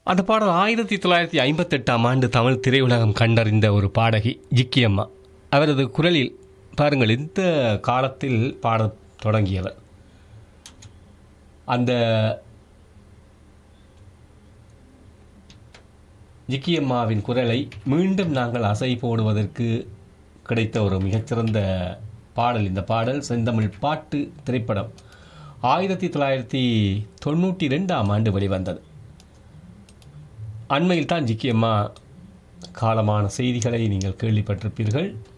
அந்த பாடல் ஆயிரத்தி தொள்ளாயிரத்தி ஐம்பத்தெட்டாம் ஆண்டு தமிழ் திரையுலகம் கண்டறிந்த ஒரு பாடகி ஜிக்கி அம்மா அவரது குரலில் பாருங்கள் இந்த காலத்தில் பாடத் தொடங்கியவர் அந்த ஜிக்கி அம்மாவின் குரலை மீண்டும் நாங்கள் அசை போடுவதற்கு கிடைத்த ஒரு மிகச்சிறந்த பாடல் இந்த பாடல் செந்தமிழ் பாட்டு திரைப்படம் ஆயிரத்தி தொள்ளாயிரத்தி தொண்ணூற்றி ரெண்டாம் ஆண்டு வெளிவந்தது அண்மையில் தான் ஜிக்கி அம்மா காலமான செய்திகளை நீங்கள் கேள்விப்பட்டிருப்பீர்கள்